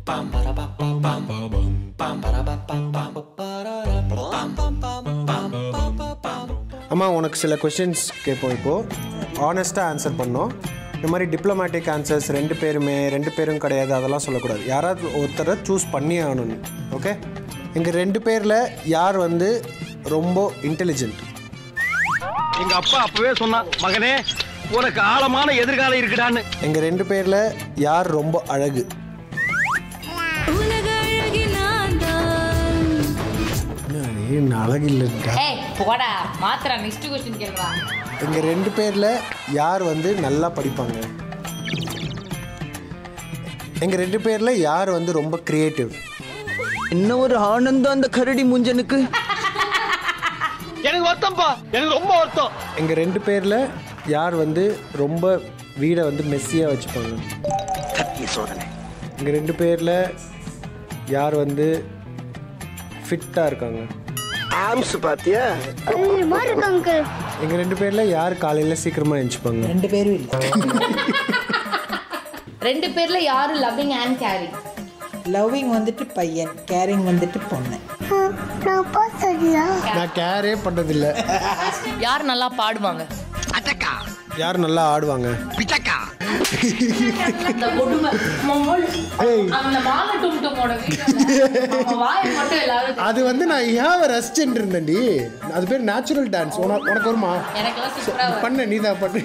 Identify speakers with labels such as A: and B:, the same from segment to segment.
A: அம்மா உனக்கு சில கொஷின்ஸ் கேட்போம் இப்போது ஆனஸ்ட்டாக ஆன்சர் பண்ணோம் இந்த மாதிரி டிப்ளமேட்டிக் ஆன்சர்ஸ் ரெண்டு பேருமே ரெண்டு பேரும் கிடையாது அதெல்லாம் சொல்லக்கூடாது யாராவது ஒருத்தரை சூஸ் பண்ணி ஆகணும் நீ ஓகே எங்கள் ரெண்டு பேரில் யார் வந்து ரொம்ப இன்டெலிஜென்ட்
B: எங்க அப்பா அப்பவே சொன்னான் மகனே உனக்கு ஆழமான எதிர்காலம் இருக்குடான்னு
A: எங்கள் ரெண்டு பேரில் யார் ரொம்ப அழகு
C: உலக அழகி நான் தான்
A: என்ன அழகு இல்லைட்டா
D: ஏய் போடா மாத்திரா நெக்ஸ்ட் கொஸ்டின் கேளுடா
A: எங்கள் ரெண்டு பேரில் யார் வந்து நல்லா படிப்பாங்க எங்கள் ரெண்டு பேரில் யார் வந்து ரொம்ப க்ரியேட்டிவ்
E: என்ன ஒரு ஆனந்தம் அந்த கரடி முஞ்சனுக்கு
B: எனக்கு வருத்தம்ப்பா எனக்கு ரொம்ப வருத்தம்
A: எங்கள் ரெண்டு பேரில் யார் வந்து ரொம்ப வீடை வந்து மெஸ்ஸியாக வச்சுப்பாங்க
E: சோதனை
A: எங்கள் ரெண்டு பேரில் யார் வந்து ஃபிட்டாக இருக்காங்க
E: ஆம்ஸ் பாத்தியா
A: எங்கள் ரெண்டு பேரில் யார் காலையில் சீக்கிரமாக எழுந்துப்பாங்க
F: ரெண்டு பேரும் இல்லை
D: ரெண்டு பேர்ல யாரு லவ்விங் அண்ட் கேரிங்
F: லவ்விங் வந்துட்டு பையன் கேரிங் வந்துட்டு பொண்ணு
A: நான் கேரே பண்ணதில்லை
D: யார் நல்லா பாடுவாங்க
E: அட்டக்கா
A: யார் நல்லா ஆடுவாங்க
E: பிச்சக்கா
D: அந்த கொடுமை மொமொல்.
A: ஏய்.
D: அந்த மாலை டும் டுமோட வீடியோல அவன் வாயை மட்டும் எல்லாரும்
A: அது வந்து நான் ஏன் ரசிச்சுட்டு இருந்தேன்டி அது பேர் நேச்சுரல் டான்ஸ் உனக்கு உனக்கு வருமா
D: எனக்கெல்லாம் சூப்பரா வரும்.
A: பண்ண நீ தான் பண்ணு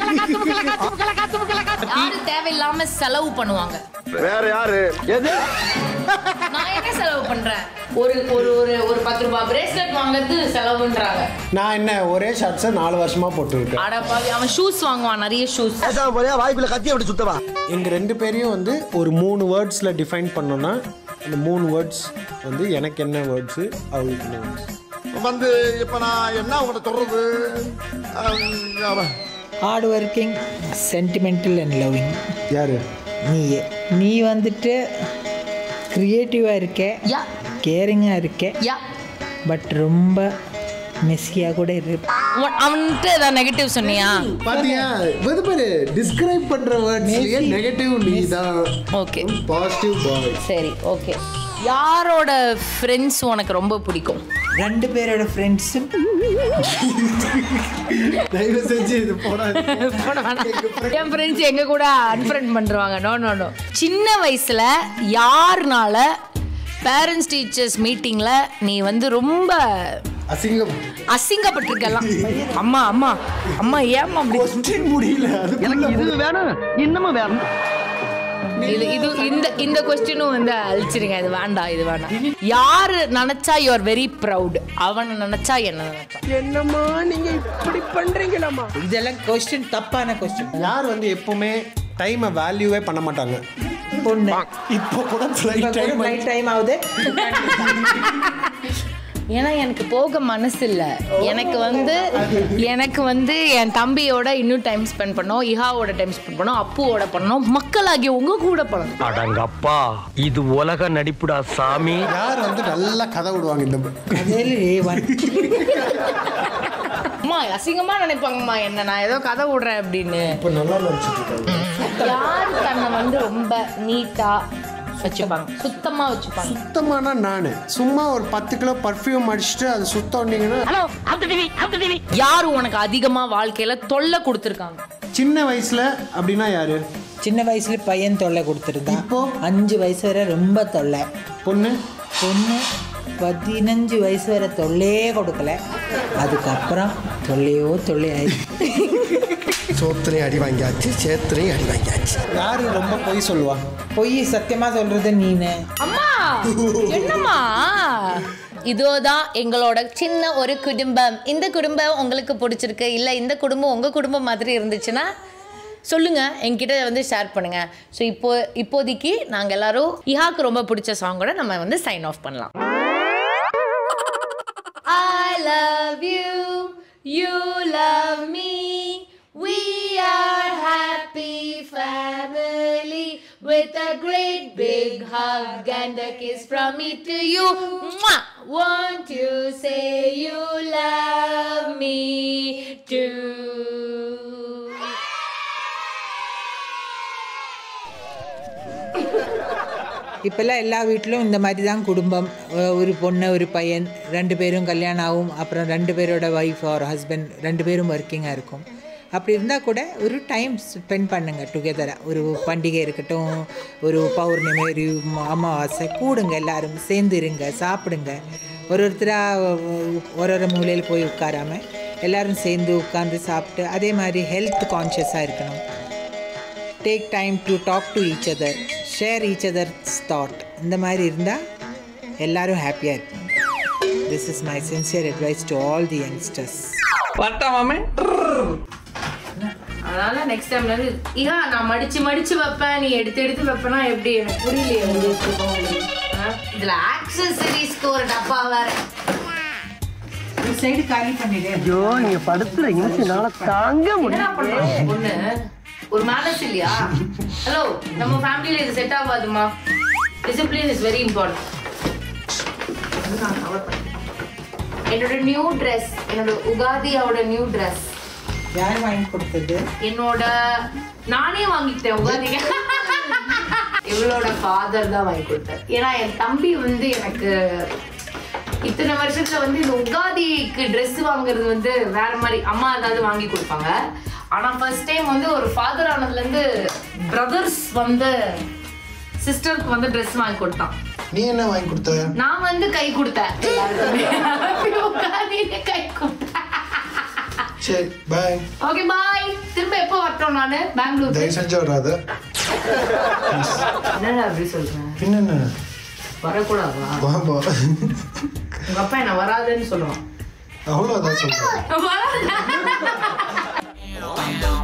D: யாரு தேவையில்லாம செலவு பண்ணுவாங்க
B: வேற யாரு எது
D: நான் என்ன செலவு பண்றேன் ஒரு ஒரு ஒரு ஒரு பத்து ரூபாய் பிரேஸ்லெட் வாங்குறது செலவுன்றாங்க
A: நான் என்ன ஒரே ஷர்ட்ஸை நாலு வருஷமா போட்டுருக்கேன்
D: அட பாவி அவன் ஷூஸ் வாங்குவான் நிறைய ஷூஸ்
E: பேசாம போறியா வாய்ப்புல கத்தி அப்படி சுத்தவா
A: எங்க ரெண்டு பேரையும் வந்து ஒரு மூணு வேர்ட்ஸ்ல டிஃபைன் பண்ணோம்னா அந்த மூணு வேர்ட்ஸ் வந்து எனக்கு என்ன வேர்ட்ஸ் அவங்களுக்கு என்ன வேர்ட்ஸ்
G: வந்து இப்ப நான் என்ன உங்கள்கிட்ட சொல்றது um,
F: hard working sentimental and loving
A: யாரு
F: நீயே நீ வந்துட்டு க்ரியேட்டிவாக இருக்க
D: யா
F: கேரிங்காக இருக்க
D: யா
F: பட் ரொம்ப மெஸ்ஸியாக கூட இருக்கு
D: உன்- அவன்கிட்ட ஏதாவது நெகட்டிவ் சொன்னியா
A: பாத்தியா இது பேரு டிஸ்கிரைப் பண்ற வேர்ட்ஸ்லயே நெகட்டிவ் நீ தான்
D: ஓகே
A: பாசிட்டிவ் பாய்
D: சரி ஓகே யாரோட ஃப்ரெண்ட்ஸ் உனக்கு ரொம்ப பிடிக்கும்
F: ரெண்டு பேரோட ஃப்ரெண்ட்ஸும்
A: தயவு செஞ்சு இது போடாது
D: என் ஃப்ரெண்ட்ஸ் எங்க கூட அன்ஃப்ரெண்ட் பண்ணுவாங்க நோ நோ நோ சின்ன வயசுல யாருனால பேரண்ட்ஸ் டீச்சர்ஸ் மீட்டிங்ல நீ வந்து ரொம்ப
A: அசிங்கம்
D: அசிங்கப்பட்டிருக்கலாம் அம்மா அம்மா அம்மா ஏம்மா அப்படி
A: கொஸ்டின் முடியல அது
E: எனக்கு இது வேணும் இன்னமும் வேணும்
D: இது இது இந்த இந்த கொஸ்டினும் வந்து அழிச்சிருங்க இது வேண்டாம் இது வேண்டாம் யாரு நினைச்சா யூ ஆர் வெரி ப்ரௌட் அவனை நினைச்சா என்ன நினைச்சா
F: இதெல்லாம் கொஸ்டின் தப்பான கொஸ்டின்
A: யார் வந்து எப்பவுமே டைமை வேல்யூவே பண்ண மாட்டாங்க
F: பொண்ணு
A: இப்போ கூட ஃப்ளைட் டைம்
F: நைட் டைம் ஆகுது
D: ஏன்னா எனக்கு போக மனசு இல்ல எனக்கு வந்து எனக்கு வந்து என் தம்பியோட இன்னும் டைம் ஸ்பெண்ட் பண்ணோம் இஹாவோட டைம் ஸ்பெண்ட் பண்ணோம் அப்புவோட பண்ணோம் மக்களாகிய உங்க கூட பண்ணணும்
B: அடங்கப்பா இது உலக நடிப்புடா சாமி
A: யார் வந்து நல்லா கதை விடுவாங்க இந்த
F: அதில் ஒன்
D: அம்மா அசிங்கமா நினைப்பாங்கம்மா என்ன நான் ஏதோ கதை விடுறேன் அப்படின்னு
A: இப்போ நல்லா நினச்சிட்டு இருக்காங்க
D: யார் தன்னை வந்து ரொம்ப நீட்டா வச்சுப்பாங்க சுத்தமா வச்சுப்பாங்க
A: சுத்தமான நான் சும்மா ஒரு பத்து கிலோ பர்ஃப்யூம் அடிச்சுட்டு அது சுத்தம்னீங்கன்னா
D: யார் உனக்கு அதிகமா வாழ்க்கையில தொல்லை கொடுத்துருக்காங்க
A: சின்ன வயசுல அப்படின்னா யாரு
F: சின்ன வயசுல பையன் தொல்லை கொடுத்துருந்தான்
A: இப்போ?
F: அஞ்சு வயசு வரை ரொம்ப தொல்லை
A: பொண்ணு
F: பொண்ணு பதினஞ்சு வயசு வரை தொல்லையே கொடுக்கல அதுக்கப்புறம் தொல்லையோ தொல்லை ஆயிடுச்சு
G: சோத்துலையும் அடி வாங்கியாச்சு சேத்துலையும் அடி வாங்கியாச்சு
A: யாரு ரொம்ப பொய் சொல்லுவா
F: பொய் சத்தியமா சொல்றது நீனு
D: அம்மா என்னம்மா இதோதான் எங்களோட சின்ன ஒரு குடும்பம் இந்த குடும்பம் உங்களுக்கு பிடிச்சிருக்கு இல்லை இந்த குடும்பம் உங்கள் குடும்பம் மாதிரி இருந்துச்சுன்னா சொல்லுங்க என்கிட்ட வந்து ஷேர் பண்ணுங்க ஸோ இப்போ இப்போதைக்கு நாங்கள் எல்லாரும் இஹாக்கு ரொம்ப பிடிச்ச சாங்கோட நம்ம வந்து சைன் ஆஃப் பண்ணலாம் I love you, you love me. We are happy family with a great big hug and a kiss from me to you. Mwah! Won't you say you love me too?
F: இப்போல்லாம் எல்லா வீட்டிலும் இந்த மாதிரி தான் குடும்பம் அஹ் ஒரு பொண்ணு ஒரு பையன் ரெண்டு பேரும் கல்யாணம் ஆகும் அப்புறம் ரெண்டு பேரோட ஒய்ஃப் ஆர் ஹஸ்பண்ட் ரெண்டு பேரும் ஒர்க்கிங்காக இருக்கும் அப்படி இருந்தால் கூட ஒரு டைம் ஸ்பெண்ட் பண்ணுங்கள் டுகெதராக ஒரு பண்டிகை இருக்கட்டும் ஒரு பௌர்ணமி ஒரு அமாவாசை கூடுங்க எல்லாரும் சேர்ந்து இருங்க சாப்பிடுங்க ஒரு ஒருத்தராக ஒரு ஒரு மூலையில் போய் உட்காராம எல்லாரும் சேர்ந்து உட்காந்து சாப்பிட்டு அதே மாதிரி ஹெல்த் கான்ஷியஸாக இருக்கணும் take time to talk to each other share each others thought இந்த மாதிரி இருந்தால் எல்லாரும் ஹாப்பியாக இருப்பாங்க this is my sincere advice to all the youngsters
B: வரட்டா மாமே
D: அதனால நெக்ஸ்ட் டைம்ல இருந்து இகா நான் மடிச்சு மடிச்சு வைப்பேன் நீ எடுத்து எடுத்து வைப்பேனா எப்படி எனக்கு புரியலையே உங்களுக்கு ஆ? இதுல ஆக்சசரிஸ்க்கு ஒரு டப்பா வேற
F: ஒரு சைடு காலி பண்ணிடு
B: ஐயோ நீங்க படுத்துற நிமிஷம்னால தாங்க
D: என்ன பண்றோம் பொண்ணு ஒரு மேனஸ் இல்லையா ஹலோ நம்ம ஃபேமிலியில இது செட் ஆகாதுமா டிசிப்ளின் இஸ் வெரி இம்பார்ட்டன்ட் என்னோட நியூ ட்ரெஸ் என்னோட உகாதியோட நியூ ட்ரெஸ்
F: யார் வாங்கி கொடுத்தது
D: என்னோட நானே வாங்கிட்டேன் உகாதிக்கு இவளோட ஃபாதர் தான் வாங்கி கொடுத்தார் ஏன்னா என் தம்பி வந்து எனக்கு இத்தனை வருஷத்துல வந்து இந்த உகாதிக்கு Dress வாங்குறது வந்து வேற மாதிரி அம்மா ஏதாவது வாங்கி கொடுப்பாங்க ஆனா ஃபர்ஸ்ட் டைம் வந்து ஒரு ஃபாதர் ஆனதுல இருந்து பிரதர்ஸ் வந்து சிஸ்டருக்கு வந்து Dress வாங்கி கொடுத்தான்
G: நீ என்ன வாங்கி கொடுத்த
D: நான் வந்து கை கொடுத்தேன் எல்லாருக்குமே. உகாதிக்கு கை கொடுத்தேன்
G: சரி பாய்
D: ஓகே பாய் திரும்ப எப்போ வரட்டும் நானு பெங்களூர்
G: தயவு செஞ்சு வராத
D: என்னடா அப்படி சொல்றேன்
G: பின்ன என்ன
D: வரக்கூடாதா
G: வா பா
D: உங்க அப்பா என்ன வராதுன்னு சொல்லுவான்
G: அவ்வளோதான் சொல்றேன்
D: வராது